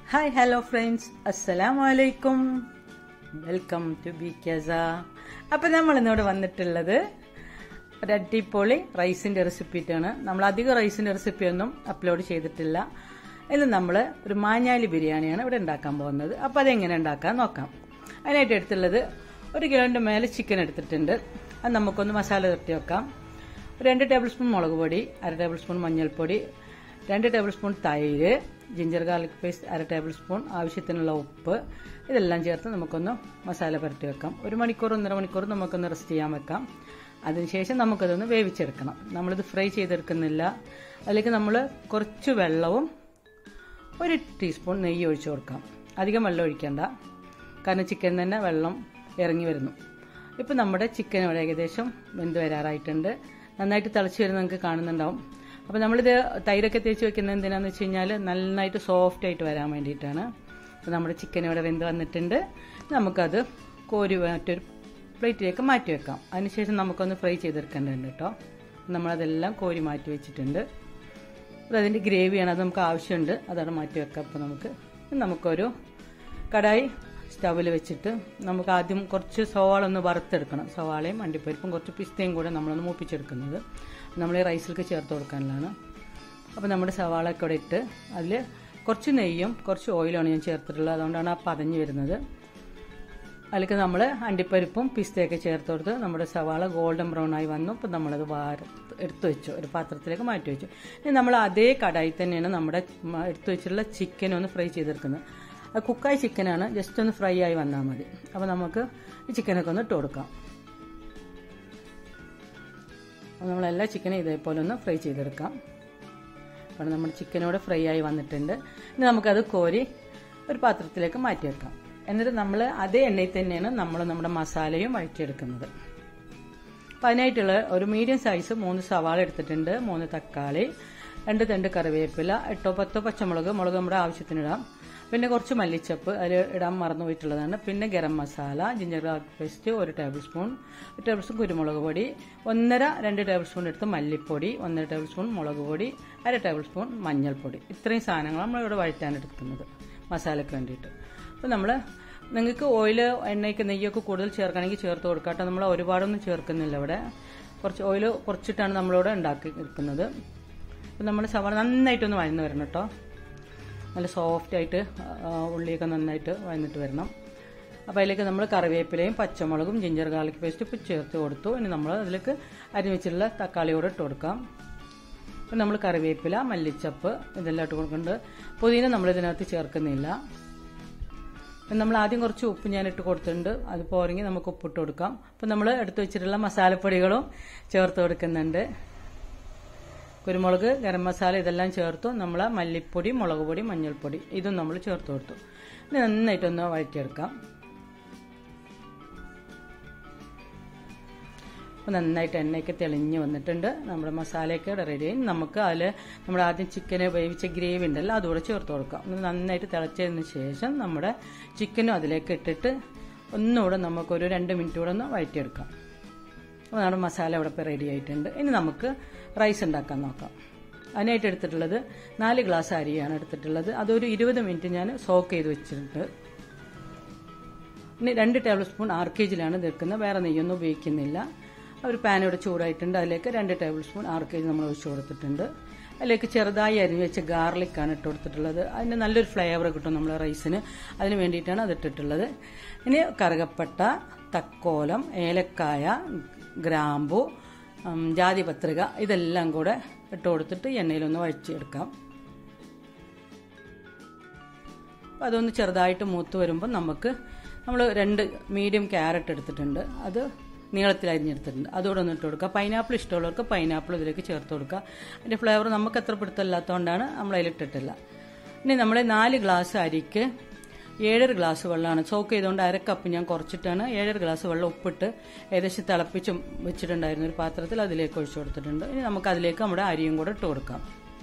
hi hello friends അസ്സലാമു അലൈക്കും welcome to B കെസ അപ്പം നമ്മൾ ഇന്നിവിടെ വന്നിട്ടുള്ളത് ഒരു അടിപൊളി റൈസിൻ്റെ റെസിപ്പിയിട്ടാണ് നമ്മൾ അധികം റൈസിൻ്റെ റെസിപ്പിയൊന്നും അപ്ലോഡ് ചെയ്തിട്ടില്ല ഇത് നമ്മൾ ഒരു മാഞ്ഞാലി ബിരിയാണിയാണ് ഇവിടെ ഉണ്ടാക്കാൻ പോകുന്നത് അപ്പോൾ അതെങ്ങനെ ഉണ്ടാക്കാൻ നോക്കാം അതിനായിട്ട് എടുത്തുള്ളത് ഒരു കിലോൻ്റെ മേലെ ചിക്കൻ എടുത്തിട്ടുണ്ട് അത് നമുക്കൊന്ന് മസാല തട്ടി വെക്കാം ഒരു രണ്ട് ടേബിൾ സ്പൂൺ മുളക് പൊടി അര ടേബിൾ സ്പൂൺ മഞ്ഞൾപ്പൊടി രണ്ട് ടേബിൾ സ്പൂൺ തൈര് ജിഞ്ചർ ഗാർലിക് പേസ്റ്റ് അര ടേബിൾ സ്പൂൺ ആവശ്യത്തിനുള്ള ഉപ്പ് ഇതെല്ലാം ചേർത്ത് നമുക്കൊന്ന് മസാല പുരട്ടി വെക്കാം ഒരു മണിക്കൂർ ഒന്നര മണിക്കൂർ നമുക്കൊന്ന് റെസ്റ്റ് ചെയ്യാൻ വെക്കാം അതിനുശേഷം നമുക്കതൊന്ന് വേവിച്ചെടുക്കണം നമ്മളിത് ഫ്രൈ ചെയ്തെടുക്കുന്നില്ല അതിലേക്ക് നമ്മൾ കുറച്ച് വെള്ളവും ഒരു ടീസ്പൂൺ നെയ്യ് ഒഴിച്ചു കൊടുക്കാം അധികം വെള്ളം ഒഴിക്കേണ്ട കാരണം ചിക്കൻ തന്നെ വെള്ളം ഇറങ്ങി വരുന്നു ഇപ്പം നമ്മുടെ ചിക്കൻ ഇവിടെ ഏകദേശം വെന്ത് വരാറായിട്ടുണ്ട് നന്നായിട്ട് തിളച്ച് വരുന്ന നിങ്ങൾക്ക് കാണുന്നുണ്ടാവും അപ്പോൾ നമ്മളിത് തൈരൊക്കെ തേച്ച് വെക്കുന്നത് എന്തിനാന്ന് വെച്ച് കഴിഞ്ഞാൽ നന്നായിട്ട് സോഫ്റ്റ് ആയിട്ട് വരാൻ വേണ്ടിയിട്ടാണ് അപ്പോൾ നമ്മുടെ ചിക്കൻ ഇവിടെ വെന്ത് വന്നിട്ടുണ്ട് നമുക്കത് കോരി മറ്റൊരു പ്ലേറ്റിലേക്ക് മാറ്റി വെക്കാം അതിനുശേഷം നമുക്കൊന്ന് ഫ്രൈ ചെയ്തെടുക്കേണ്ടതുണ്ട് കേട്ടോ നമ്മളതെല്ലാം കോരി മാറ്റി വെച്ചിട്ടുണ്ട് അപ്പോൾ അതിൻ്റെ ഗ്രേവിയാണ് അത് നമുക്ക് ആവശ്യമുണ്ട് അതാണ് മാറ്റി വെക്കാം അപ്പോൾ നമുക്ക് നമുക്കൊരു കടായി സ്റ്റവിൽ വെച്ചിട്ട് നമുക്ക് ആദ്യം കുറച്ച് സവാള ഒന്ന് വറുത്തെടുക്കണം സവാളയും അണ്ടിപ്പരിപ്പും കുറച്ച് പിസ്തയും കൂടെ നമ്മളൊന്ന് മൂപ്പിച്ചെടുക്കുന്നത് നമ്മൾ ഈ റൈസിലേക്ക് ചേർത്ത് കൊടുക്കാനുള്ളതാണ് അപ്പോൾ നമ്മുടെ സവാളയൊക്കെ ഇവിടെ ഇട്ട് അതിൽ കുറച്ച് നെയ്യും കുറച്ച് ഓയിലാണ് ഞാൻ ചേർത്തിട്ടുള്ളത് അതുകൊണ്ടാണ് ആ പതഞ്ഞ് വരുന്നത് അതിലേക്ക് നമ്മൾ അണ്ടിപ്പരിപ്പും പിസ്തയൊക്കെ ചേർത്ത് കൊടുത്ത് നമ്മുടെ സവാള ഗോൾഡൻ ബ്രൗൺ ആയി വന്നു അപ്പോൾ നമ്മളത് വാര എടുത്തു വെച്ചു ഒരു പാത്രത്തിലേക്ക് മാറ്റി വെച്ചു ഇനി നമ്മൾ അതേ കടായി തന്നെയാണ് നമ്മുടെ എടുത്തു വെച്ചിട്ടുള്ള ചിക്കൻ ഒന്ന് ഫ്രൈ ചെയ്തെടുക്കുന്നത് അത് കുക്കായ ചിക്കനാണ് ജസ്റ്റ് ഒന്ന് ഫ്രൈ ആയി വന്നാൽ മതി അപ്പോൾ നമുക്ക് ഈ ചിക്കനൊക്കെ ഒന്ന് ഇട്ട് കൊടുക്കാം അപ്പോൾ നമ്മളെല്ലാ ചിക്കനും ഇതേപോലെ ഒന്ന് ഫ്രൈ ചെയ്തെടുക്കാം അപ്പോൾ നമ്മുടെ ചിക്കനോട് ഫ്രൈ ആയി വന്നിട്ടുണ്ട് ഇനി നമുക്കത് കോരി ഒരു പാത്രത്തിലേക്ക് മാറ്റി വെക്കാം എന്നിട്ട് നമ്മൾ അതേ എണ്ണയിൽ തന്നെയാണ് നമ്മൾ നമ്മുടെ മസാലയും വഴറ്റിയെടുക്കുന്നത് അപ്പോൾ അതിനായിട്ടുള്ള ഒരു മീഡിയം സൈസ് മൂന്ന് സവാള എടുത്തിട്ടുണ്ട് മൂന്ന് തക്കാളി രണ്ട് തണ്ട് കറിവേപ്പില എട്ടോ പത്തോ പച്ചമുളക് മുളക് നമ്മുടെ ആവശ്യത്തിനിടാം പിന്നെ കുറച്ച് മല്ലിച്ചപ്പ് അതിൽ ഇടാൻ മറന്നു പോയിട്ടുള്ളതാണ് പിന്നെ garam masala ginger garlic paste ഒരു ടേബിൾ സ്പൂൺ ഒരു ടേബിൾ സ്പൂൺ കുരുമുളക് പൊടി ഒന്നര രണ്ട് ടേബിൾ സ്പൂൺ എടുത്ത് മല്ലിപ്പൊടി ഒന്നര ടേബിൾ സ്പൂൺ മുളക് പൊടി അര ടേബിൾ സ്പൂൺ മഞ്ഞൾപ്പൊടി ഇത്രയും സാധനങ്ങൾ നമ്മളിവിടെ വഴറ്റാൻ എടുക്കുന്നത് മസാലയ്ക്ക് വേണ്ടിയിട്ട് അപ്പോൾ നമ്മൾ നിങ്ങൾക്ക് ഓയിൽ എണ്ണയ്ക്ക് നെയ്യൊക്കെ കൂടുതൽ ചേർക്കണമെങ്കിൽ ചേർത്ത് കൊടുക്കാട്ടെ നമ്മൾ ഒരുപാടൊന്നും ചേർക്കുന്നില്ല ഇവിടെ കുറച്ച് ഓയിൽ കുറച്ചിട്ടാണ് നമ്മളിവിടെ ഉണ്ടാക്കി എടുക്കുന്നത് അപ്പോൾ നമ്മൾ സവാള നന്നായിട്ടൊന്ന് വഴന്ന് വരണം കേട്ടോ നല്ല സോഫ്റ്റ് ആയിട്ട് ഉള്ളിയൊക്കെ നന്നായിട്ട് വഴന്നിട്ട് വരണം അപ്പോൾ അതിലേക്ക് നമ്മൾ കറിവേപ്പിലയും പച്ചമുളകും ജിഞ്ചർ ഗാർലിക് പേസ്റ്റ് ഇപ്പോൾ ചേർത്ത് കൊടുത്തു ഇനി നമ്മൾ അതിലേക്ക് അരിഞ്ഞിട്ടുള്ള തക്കാളിയോടെ ഇട്ട് കൊടുക്കാം അപ്പം നമ്മൾ കറിവേപ്പില മല്ലിച്ചപ്പ് ഇതെല്ലാം ഇട്ട് കൊടുക്കുന്നുണ്ട് പുതിന നമ്മൾ ഇതിനകത്ത് ചേർക്കുന്നില്ല നമ്മൾ ആദ്യം കുറച്ച് ഉപ്പ് ഞാൻ ഇട്ട് കൊടുത്തിട്ടുണ്ട് അത് പോരെങ്കിൽ നമുക്ക് ഉപ്പിട്ട് കൊടുക്കാം അപ്പം നമ്മൾ എടുത്തു വെച്ചിട്ടുള്ള മസാലപ്പൊടികളും ചേർത്ത് കൊടുക്കുന്നുണ്ട് കുരുമുളക് ഗരം മസാല ഇതെല്ലാം ചേർത്തു നമ്മൾ മല്ലിപ്പൊടി മുളക് പൊടി മഞ്ഞൾപ്പൊടി ഇതും നമ്മൾ ചേർത്ത് കൊടുത്തു ഇനി നന്നായിട്ടൊന്ന് വഴറ്റിയെടുക്കാം അപ്പോൾ നന്നായിട്ട് എണ്ണയൊക്കെ തെളിഞ്ഞ് വന്നിട്ടുണ്ട് നമ്മുടെ മസാലയൊക്കെ റെഡി ആയി നമുക്ക് അതിൽ നമ്മൾ ആദ്യം ചിക്കന് വേവിച്ച ഗ്രേവി ഉണ്ടല്ലോ അതുകൂടെ ചേർത്ത് കൊടുക്കാം നന്നായിട്ട് തിളച്ചതിന് ശേഷം നമ്മുടെ ചിക്കനും അതിലേക്ക് ഇട്ടിട്ട് ഒന്നുകൂടെ നമുക്കൊരു രണ്ട് മിനിറ്റ് കൂടെ ഒന്ന് വഴറ്റിയെടുക്കാം അപ്പോൾ നമ്മുടെ മസാല ഇവിടെ ഇപ്പോൾ റെഡി ആയിട്ടുണ്ട് ഇനി നമുക്ക് റൈസ് ഉണ്ടാക്കാൻ നോക്കാം അതിനായിട്ട് എടുത്തിട്ടുള്ളത് നാല് ഗ്ലാസ് അരിയാണ് എടുത്തിട്ടുള്ളത് അതൊരു ഇരുപത് മിനിറ്റ് ഞാൻ സോക്ക് ചെയ്ത് വെച്ചിട്ടുണ്ട് ഇനി രണ്ട് ടേബിൾ സ്പൂൺ ആർ കെ ജിയിലാണ് ഇതെടുക്കുന്നത് വേറെ നെയ്യൊന്നും ഉപയോഗിക്കുന്നില്ല ഒരു പാൻ ഇവിടെ ചൂടായിട്ടുണ്ട് അതിലേക്ക് രണ്ട് tablespoon R K G നമ്മൾ ഒഴിച്ചു കൊടുത്തിട്ടുണ്ട് അതിലേക്ക് ചെറുതായി അരിഞ്ഞ് വെച്ച ഗാർലിക്കാണ് ഇട്ട് കൊടുത്തിട്ടുള്ളത് അതിന് നല്ലൊരു ഫ്ലേവർ കിട്ടും നമ്മൾ റൈസിന് അതിന് വേണ്ടിയിട്ടാണ് അത് ഇട്ടിട്ടുള്ളത് ഇനി കറുകപ്പട്ട തക്കോലം ഏലക്കായ ഗ്രാമ്പു ജാതിപത്രിക ഇതെല്ലാം കൂടെ ഇട്ട് കൊടുത്തിട്ട് എണ്ണയിലൊന്ന് വഴിച്ചെടുക്കാം അപ്പോൾ അതൊന്ന് ചെറുതായിട്ട് മൂത്ത് വരുമ്പോൾ നമുക്ക് നമ്മൾ രണ്ട് മീഡിയം ക്യാരറ്റ് എടുത്തിട്ടുണ്ട് അത് നീളത്തിൽ അരിഞ്ഞെടുത്തിട്ടുണ്ട് അതുകൂടെ ഒന്ന് ഇട്ട് കൊടുക്കുക പൈനാപ്പിൾ ഇഷ്ടമുള്ളവർക്ക് പൈനാപ്പിൾ ഇതിലേക്ക് ചേർത്ത് കൊടുക്കുക അതിൻ്റെ ഫ്ലേവർ നമുക്ക് എത്ര പിടുത്തമില്ലാത്തതുകൊണ്ടാണ് നമ്മൾ അതിലിട്ടിട്ടില്ല ഇനി നമ്മൾ നാല് ഗ്ലാസ് അരിക്ക് ഏഴര ഗ്ലാസ് വെള്ളമാണ് സോക്ക് ചെയ്തുകൊണ്ട് അര കപ്പ് ഞാൻ കുറച്ചിട്ടാണ് ഏഴര ഗ്ലാസ് വെള്ളം ഉപ്പിട്ട് ഏകദേശം തിളപ്പിച്ച് വെച്ചിട്ടുണ്ടായിരുന്ന ഒരു പാത്രത്തിൽ അതിലേക്ക് ഒഴിച്ചു കൊടുത്തിട്ടുണ്ട് ഇനി നമുക്ക് അതിലേക്ക് നമ്മുടെ അരിയും കൂടെ ഇട്ട് കൊടുക്കാം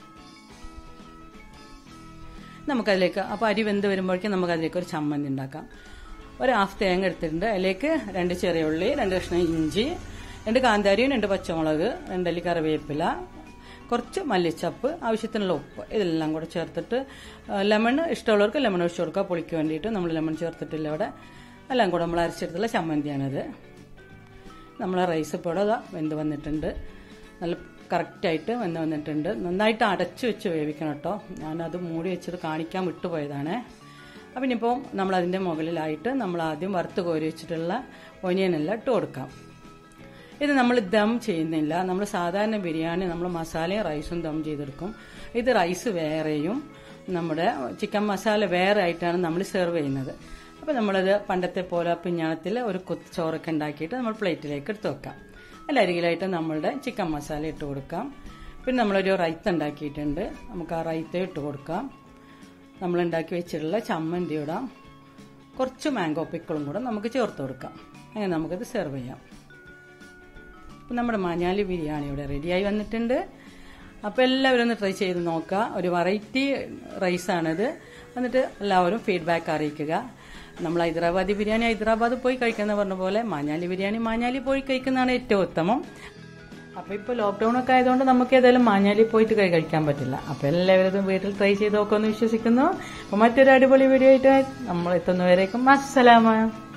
നമുക്കതിലേക്ക് അപ്പോൾ അരി വെന്ത് വരുമ്പോഴേക്കും നമുക്കതിലേക്ക് ഒരു ചമ്മന്തി ഉണ്ടാക്കാം ഒരു ഹാഫ് തേങ്ങ എടുത്തിട്ടുണ്ട് അതിലേക്ക് രണ്ട് ചെറിയ ഉള്ളി രണ്ട് കഷ്ണം ഇഞ്ചി രണ്ട് കാന്താരിയും രണ്ട് പച്ചമുളക് രണ്ടല്ലി കറിവേപ്പില കുറച്ച് മല്ലിച്ചപ്പ് ആവശ്യത്തിനുള്ള ഉപ്പ് ഇതെല്ലാം കൂടെ ചേർത്തിട്ട് ലെമൺ ഇഷ്ടമുള്ളവർക്ക് ലെമൺ ഒഴിച്ച് കൊടുക്കുക പുളിക്ക് വേണ്ടിയിട്ട് നമ്മൾ ലെമൺ ചേർത്തിട്ടില്ല ഇവിടെ എല്ലാം കൂടെ നമ്മൾ അരച്ചെടുത്തുള്ള ചമ്മന്തിയാണിത് നമ്മളെ റൈസ് ഇപ്പോൾ ഇവിടെ വെന്ത് വന്നിട്ടുണ്ട് നല്ല കറക്റ്റായിട്ട് വെന്ത് വന്നിട്ടുണ്ട് നന്നായിട്ട് അടച്ചു വെച്ച് വേവിക്കണം കേട്ടോ ഞാനത് മൂടി വെച്ചത് കാണിക്കാൻ വിട്ടുപോയതാണ് അപ്പം ഇനിയിപ്പോൾ നമ്മളതിൻ്റെ മുകളിലായിട്ട് നമ്മൾ ആദ്യം വറുത്ത് കോരി വെച്ചിട്ടുള്ള ഒനിയനെല്ലാം ഇട്ട് കൊടുക്കാം ഇത് നമ്മൾ ദം ചെയ്യുന്നില്ല നമ്മൾ സാധാരണ ബിരിയാണി നമ്മൾ മസാലയും റൈസും ദം ചെയ്തെടുക്കും ഇത് റൈസ് വേറെയും നമ്മുടെ ചിക്കൻ മസാല വേറെ ആയിട്ടാണ് നമ്മൾ സെർവ് ചെയ്യുന്നത് അപ്പോൾ നമ്മളത് പണ്ടത്തെ പോലെ പിഞ്ഞാണത്തിൽ ഒരു കുത്ത് ചോറൊക്കെ ഉണ്ടാക്കിയിട്ട് നമ്മൾ പ്ലേറ്റിലേക്ക് എടുത്ത് വെക്കാം അതിൽ അരികിലായിട്ട് നമ്മളുടെ ചിക്കൻ മസാല ഇട്ട് കൊടുക്കാം പിന്നെ നമ്മളൊരു റൈത്ത ഉണ്ടാക്കിയിട്ടുണ്ട് നമുക്ക് ആ റൈത്ത ഇട്ട് കൊടുക്കാം നമ്മൾ ഉണ്ടാക്കി വെച്ചിട്ടുള്ള ചമ്മന്തി ഇടാം കുറച്ച് മാംഗോ പിക്കിളും കൂടെ നമുക്ക് ചേർത്ത് കൊടുക്കാം അങ്ങനെ നമുക്കത് സെർവ് ചെയ്യാം അപ്പം നമ്മുടെ മഞ്ഞാലി ബിരിയാണി ഇവിടെ റെഡിയായി വന്നിട്ടുണ്ട് അപ്പോൾ എല്ലാവരും ഒന്ന് ട്രൈ ചെയ്ത് നോക്കുക ഒരു വെറൈറ്റി റൈസാണിത് എന്നിട്ട് എല്ലാവരും ഫീഡ്ബാക്ക് അറിയിക്കുക നമ്മൾ ഹൈദരാബാദി ബിരിയാണി ഹൈദരാബാദ് പോയി കഴിക്കുന്ന പറഞ്ഞ പോലെ മാഞ്ഞാലി ബിരിയാണി മാഞ്ഞാലി പോയി കഴിക്കുന്നതാണ് ഏറ്റവും ഉത്തമം അപ്പോൾ ഇപ്പോൾ ലോക്ക്ഡൗൺ ഒക്കെ ആയതുകൊണ്ട് നമുക്ക് ഏതായാലും മാഞ്ഞാലി പോയിട്ട് കഴി- കഴിക്കാൻ പറ്റില്ല അപ്പോൾ എല്ലാവരും ഇത് വീട്ടിൽ ട്രൈ ചെയ്ത് നോക്കുമെന്ന് വിശ്വസിക്കുന്നു അപ്പോൾ മറ്റൊരു അടിപൊളി വീഡിയോ ആയിട്ട് നമ്മൾ എത്തുന്നവരേക്കും അസ്സലാമ